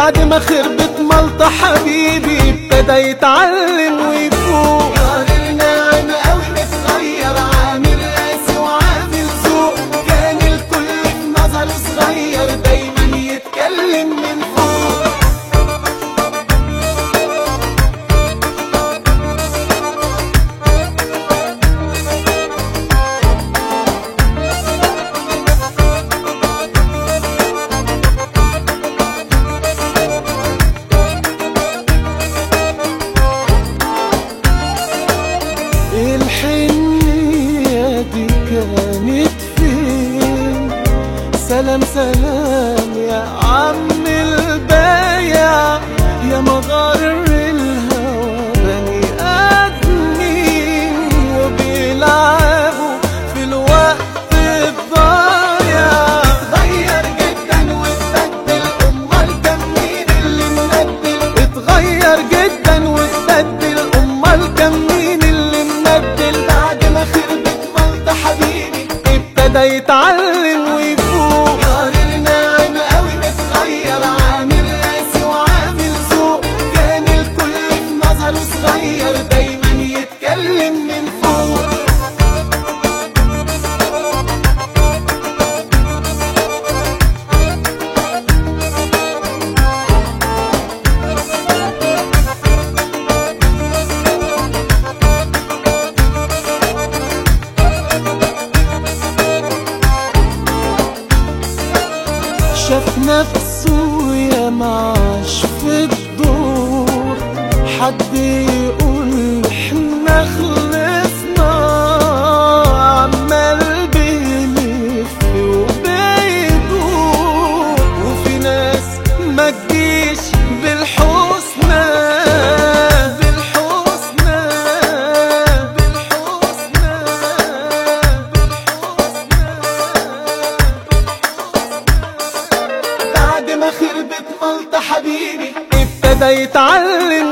بعد ما خربت ملطة حبيبي ابتدى يتعلم ويفوق راجل ناعم قوي متغير عامل قاسي وعامل ذوق كان الكل في نظره صغير دايما يتكلم من فوق الحنية دي كانت فين سلام سلام يا عم البايع يا مغار الهوى بني آدمين وبيلعبوا في الوقت الضايع اتغير جدا واتبدل امال كان مين اللي مبدل اتغير جدا واتبدل امال كان مين اللي مبدل بعد ما خربت ملطة حبيبي ابتدى يتعلم ويفوق راجل ناعم قوي متغير عامل قاسي وعامل ذوق كان الكل في نظره صغير دايما يتكلم من فوق شاف نفسه يا معاش في الدور حد يقول احنا خلصنا عمال بيلف وبيدور وفي ناس ما تجيش بالحسنى بالحسنى بالحسنى بالحسنى بعد ما خربت ملطة حبيبي ابتدى يتعلم